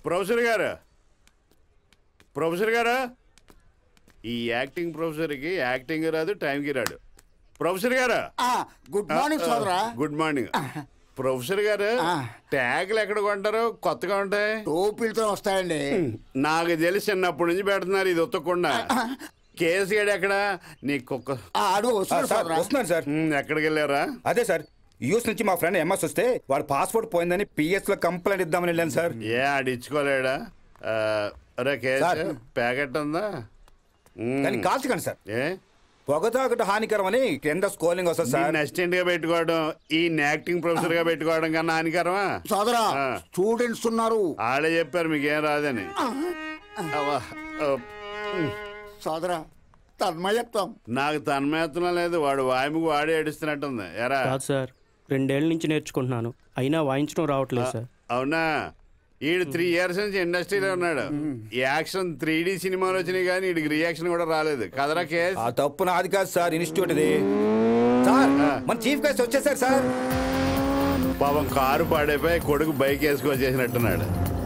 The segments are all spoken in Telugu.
ప్రొఫెసర్ గారు ప్రొఫెసర్ గారు ఈ యాక్టింగ్ ప్రొఫెసర్కి యాక్టింగ్ రాదు టైంకి రాడు ప్రొఫెసర్ గారు గుడ్ మార్నింగ్ సోదరా గుడ్ మార్నింగ్ ప్రొఫెసర్ గారు ట్యాగ్లు ఎక్కడ కొంటారు కొత్తగా ఉంటాయి టోపీలతో వస్తాయండి నాకు తెలిసి చిన్నప్పటి నుంచి పెడుతున్నారు ఇది ఉత్తకుండా కేసు గడు ఎక్కడ నీ కుక్క ఆడు ఆ, సార్ వస్తున్నాను సార్ ఉమ్, ఎక్కడికి వెళ్ళారా అదే సార్ యూఎస్ నుంచి మా ఫ్రెండ్ ఎంఎస్ వస్తే వాడు పాస్పోర్ట్ పోయిందని పిఎస్ లో కంప్లైంట్ ఇద్దామని వెళ్ళాను సార్ ఏ ఆడిచ్చుకోలేడా ఆ, అరే కేసు సార్. ప్యాకెట్ ఉందా ఉమ్. కానీ కాల్చకండి సార్ ఏ పొగ తాగటం హానికరం అని కింద స్కోలింగ్ వస్తుంది సార్ దీన్ని అసిస్టెంట్ గా పెట్టుకోవడం ఈ యాక్టింగ్ ప్రొఫెసర్ గా పెట్టుకోవడం కన్నా హానికరమా సోదరా ఆ. స్టూడెంట్స్ ఉన్నారు ఆడే చెప్పారు మీకేం రాదని అవ్వా, ఆ, ఉమ్. సోదరా తన్మయత్వం నాకు తన్మయత్నం లేదు వాడు వాయిముకు వాడే ఏడుస్తున్నట్టుంది ఎరా కాదు సార్ రెండేళ్ల నుంచి నేర్చుకుంటున్నాను అయినా వాయించడం రావట్లేదు సార్ అవునా ఈడు త్రీ ఇయర్స్ నుంచి ఇండస్ట్రీలో ఉన్నాడు ఈ యాక్షన్ త్రీ డి సినిమాలు వచ్చినాయి కానీ వీడికి రియాక్షన్ కూడా రాలేదు కదరా కేస్ ఆ తప్పు నాది కాదు సార్ ఇన్స్టిట్యూట్ ఇది సార్ మన చీఫ్ గెస్ట్ వచ్చేసారు సార్ పాపం కారు పాడైపోయి కొడుకు బైక్ వేసుకొచ్చేసినట్టున్నాడు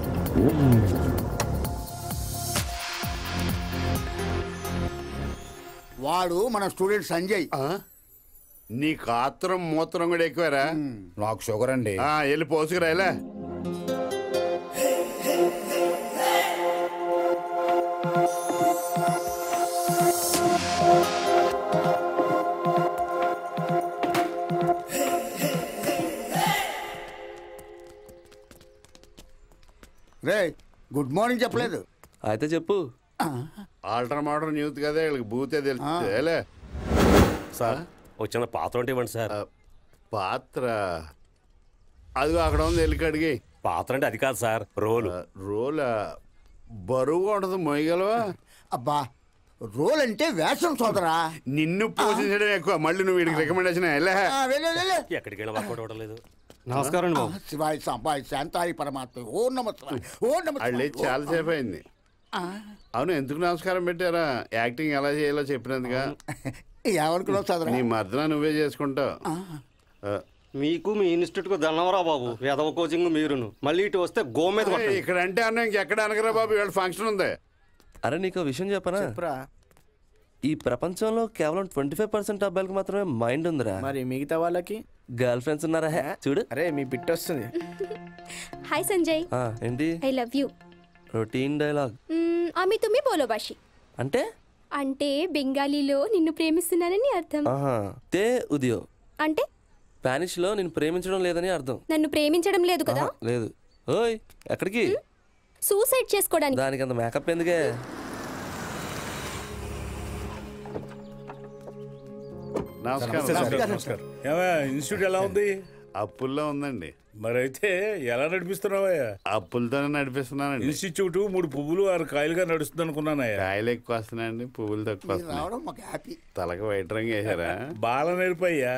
వాడు మన స్టూడెంట్ సంజయ్ నీ కాత్రం మూత్రం కూడా ఎక్కువరా నాకు షుగర్ అండి ఆ, వెళ్ళి పోసుకురా ఇలా రే గుడ్ మార్నింగ్ చెప్పలేదు అయితే చెప్పు ఆల్టర్ మోడర్న్ యూత్ కదా వీళ్ళకి బూతే తెలుస్తుంది ఏలే. సార్ ఒక చిన్న పాత్ర ఉంటే ఇవ్వండి సార్ ఆ, పాత్ర అదిగో అక్కడ ఉంది వెళ్ళి కడిగి పాత్ర అంటే అది కాదు సార్ రోలు రోల్ బరువుగా ఉంటుంది మొయ్యగలవా అబ్బా రోల్ అంటే వేషం సోదరా నిన్ను పోషించడం ఎక్కువ మళ్ళీ నువ్వు వీడికి రికమెండేషన్ వెళ్ళే ఆ, వెళ్ళు, వెళ్ళు. ఎక్కడికి వెళ్ళి వర్కౌట్ అవ్వడం లేదు నమస్కారం ఆ, బాబు శివాయ సాంబాయ్ శాంతాయి పరమాత్మ ఓ నమస్కారం ఓ వాళ్ళు నమస్కారం చాలాసేపు అయింది అవును ఎందుకు నమస్కారం పెట్టారా యాక్టింగ్ ఎలా చేయాలో చెప్పినందుగా ఏమనుకున్నావు సోదరా నీ మర్దన నువ్వే చేసుకుంటావు ఆ, మీకు మీ ఇన్స్టిట్యూట్కు దండవరా బాబు వేదవ కోచింగ్ మీరును మళ్ళీ ఇటు వస్తే గో మీద ఏయ్, కొట్టండి. ఇక్కడ అంటే అన్న ఇంకెక్కడ అనగరా బాబు ఇవాళ ఫంక్షన్ ఉంది అరే నీకు ఓ విషయం చెప్పనా ఈ ప్రపంచంలో కేవలం ట్వంటీ ఫైవ్ పర్సెంట్ అబ్బాయిలకు మాత్రమే మైండ్ ఉందిరా మరి మిగతా వాళ్ళకి గర్ల్ ఫ్రెండ్స్ ఉన్నారా హే, చూడు అరే మీ బిట్ వస్తుంది हाय संजय ఆ, ఏంటి I love you routine dialogue ఆమె తుమ్మి బోలో భాషి అంటే అంటే బెంగాలీలో నిన్ను ప్రేమిస్తున్నానని అర్థం ఆహా తే ఉదయో అంటే స్పానిష్ లో నేను ప్రేమించడం లేదని అర్థం నన్ను ప్రేమించడం లేదు కదా ఆహా, లేదు ఓయ్ ఎక్కడికి సూసైడ్ చేసుకోవడానికి దానికి అంత మేకప్ ఎందుకే నమస్కారం ఏమయ్య, ఇన్స్టిట్యూట్ ఎలా ఉంది అప్పుల్లో ఉందండి మరైతే ఎలా నడిపిస్తున్నావయ్యా అప్పులతోనే నడిపిస్తున్నానండి ఇన్స్టిట్యూట్ మూడు పువ్వులు ఆరు కాయలుగా నడుస్తుంది అనుకున్నానయ్యా కాయలు ఎక్కువ వస్తున్నాయండి పువ్వులు తక్కువ మీరు వస్తున్నాయి రావడం మాకు హ్యాపీ తలకు వైట్ రంగు వేసారా బాల నేర్పయ్యా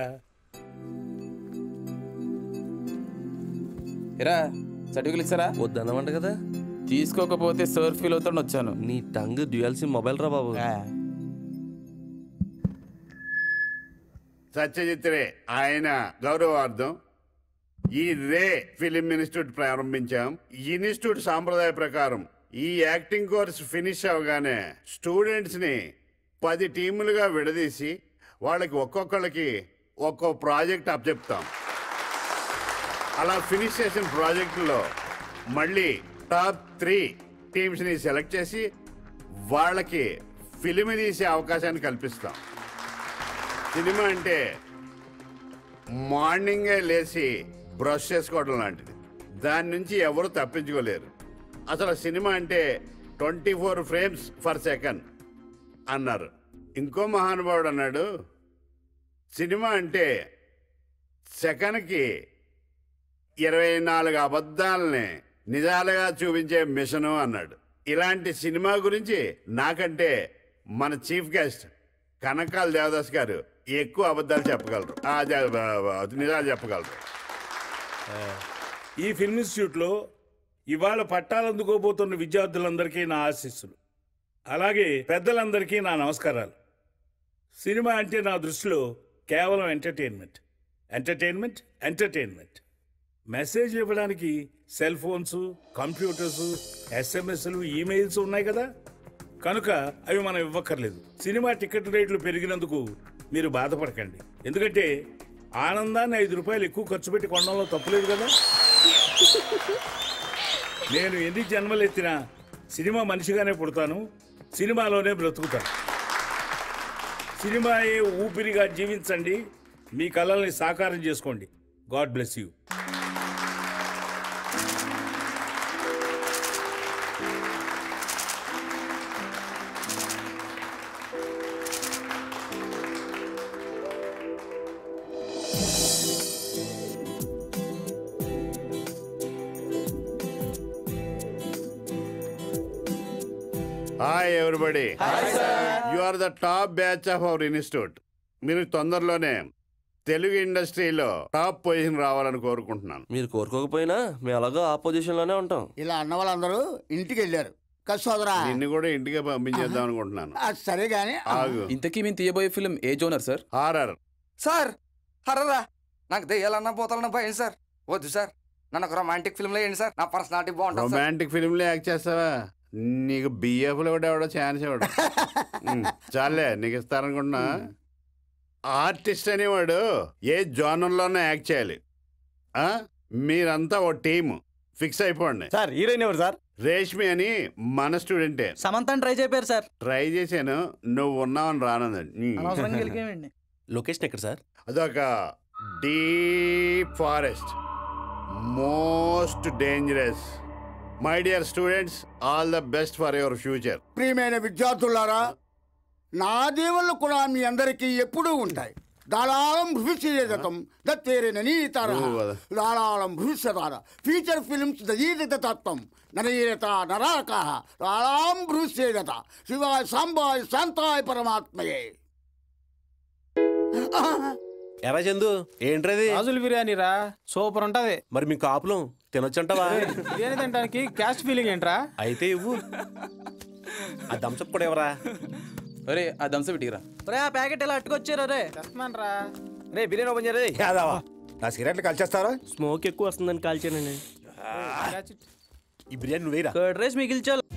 ఎరా సర్టిఫికెట్ ఇస్తారా వద్దన్నమాట కదా తీసుకోకపోతే సర్ ఫీల్ అవుతాను వచ్చాను నీ టంగ్ డ్యూయల్ సిమ్ మొబైల్ రా బాబు సత్యజిత్ రే ఆయన గౌరవార్థం ఈ రే ఫిలిం ఇన్స్టిట్యూట్ ప్రారంభించాం ఈ ఇన్స్టిట్యూట్ సాంప్రదాయ ప్రకారం ఈ యాక్టింగ్ కోర్స్ ఫినిష్ అవగానే స్టూడెంట్స్ ని పది టీములుగా విడదీసి వాళ్ళకి ఒక్కొక్కళ్ళకి ఒక్కో ప్రాజెక్ట్ అప్పచెప్తాం అలా ఫినిష్ చేసిన ప్రాజెక్టులో మళ్ళీ టాప్ త్రీ టీమ్స్ని సెలెక్ట్ చేసి వాళ్ళకి ఫిలిం తీసే అవకాశాన్ని కల్పిస్తాం సినిమా అంటే మార్నింగే లేచి బ్రష్ చేసుకోవడం లాంటిది దాని నుంచి ఎవరు తప్పించుకోలేరు అసలు సినిమా అంటే twenty four frames for second అన్నారు ఇంకో మహానుభావుడు అన్నాడు సినిమా అంటే సెకండ్కి ఇరవై నాలుగు అబద్ధాలని నిజాలుగా చూపించే మిషను అన్నాడు ఇలాంటి సినిమా గురించి నాకంటే మన చీఫ్ గెస్ట్ కనకాల దేవదాస్ గారు ఎక్కువ అబద్ధాలు చెప్పగలరు ఆ, జ- బ- బ- నిజాలు చెప్పగలరు ఈ ఫిల్మ్ ఇన్స్టిట్యూట్లో ఇవాళ పట్టాలందుకోబోతున్న విద్యార్థులందరికీ నా ఆశీస్సులు అలాగే పెద్దలందరికీ నా నమస్కారాలు సినిమా అంటే నా దృష్టిలో కేవలం ఎంటర్టైన్మెంట్ ఎంటర్టైన్మెంట్ ఎంటర్టైన్మెంట్ మెసేజ్ ఇవ్వడానికి సెల్ ఫోన్స్ కంప్యూటర్స్ ఎస్ఎంఎస్లు ఈమెయిల్స్ ఉన్నాయి కదా కనుక అవి మనం ఇవ్వక్కర్లేదు సినిమా టికెట్ రేట్లు పెరిగినందుకు మీరు బాధపడకండి ఎందుకంటే ఆనందాన్ని ఐదు రూపాయలు ఎక్కువ ఖర్చు పెట్టి కొనడంలో తప్పులేదు కదా నేను ఎన్ని జన్మలు ఎత్తినా సినిమా మనిషిగానే పుడతాను సినిమాలోనే బ్రతుకుతాను సినిమాయే ఊపిరిగా జీవించండి మీ కళల్ని సాకారం చేసుకోండి God bless you hi everybody you are the top batch of our institute మీరు తొందరలోనే తెలుగు ఇండస్ట్రీలో టాప్ పొజిషన్ రావాలని కోరుకుంటున్నాను మీరు కోరుకోకపోయినా మేము అలాగో ఆపోజిషన్ లోనే ఉంటాం ఇలా అన్న వాళ్ళందరూ ఇంటికి వెళ్ళారు కదా సోదరా నిన్ను కూడా ఇంటికి పంపించేద్దాం అనుకుంటున్నాను ఆ, సరే గాని ఆగు ఇంతకీ మేము తీయబోయే ఫిల్మ్ ఏ జోనర్ సార్ హారర్ సార్ హర్రరా నాకు దెయ్యాలన్నా పోతాలన్నా భయం సార్ వద్దు సార్ నన్ను ఒక రొమాంటిక్ ఫిల్మ్లో వేయండి సార్ నా పర్సనాలిటీ బాగుంటుంది సార్ రొమాంటిక్ ఫిల్మ్లో యాక్ట్ చేస్తావా నీకు బిఎఫ్ లో కూడా ఎవడో ఛాన్స్ ఇవ్వడు ఉమ్, చాలే నీకు ఇస్తారనుకుంటున్నా ఆర్టిస్ట్ అనేవాడు ఏ జోనర్లోనే యాక్ట్ చేయాలి ఆ? మీరంతా ఓ టీము ఫిక్స్ అయిపోండి సార్ హీరోయిన్ ఎవరు సార్ రేష్మి అని మన స్టూడెంటే సమంతని ట్రై చేయరు సార్ ట్రై చేశాను నువ్వు ఉన్నావని రానందండి లొకేషన్ ఎక్కడ సార్ అదొక deep forest most dangerous my dear students all the best for your future ప్రియమైన విద్యార్థులారా నా దేవుళ్ళు కూడా మీ అందరికీ ఎప్పుడూ ఉంటాయి దాళాళం భవిష్యతం దత్తేరిన నీతార ఓ, అదే. దాళాళం భవిష్యతార ఫీచర్ ఫిల్మ్స్ దయీత తత్వం నరయత నరాక దాళాం భవిష్యత శివాయ సాంబాయ్ శాంతాయ పరమాత్మయే ఎరా చందు ఏంట్రది రాజుల బిర్యానీ రా సూపర్ ఉంటది మరి మీ కాపులం తినొచ్చంటావా బిర్యానీ తినడానికి క్యాస్ట్ ఫీలింగ్ ఏంట్రా అయితే ఇవ్వు ఆ థమ్స్అప్ కూడా ఎవరా అరే ఆ దంశ పెట్టిరా రే ఆ ప్యాకెట్ ఎలా అట్టుకొచ్చారు రే తెస్తున్నాను రే బిర్యానీ ఓపెన్ చేయరే యాదవా నా సిగరెట్లు కలిచేస్తారా స్మోక్ ఎక్కువ వస్తుందని కాల్చానండి ఈ బిర్యానీ నువ్వు వేయరా కర్డ్ రైస్ మిగిల్చాలి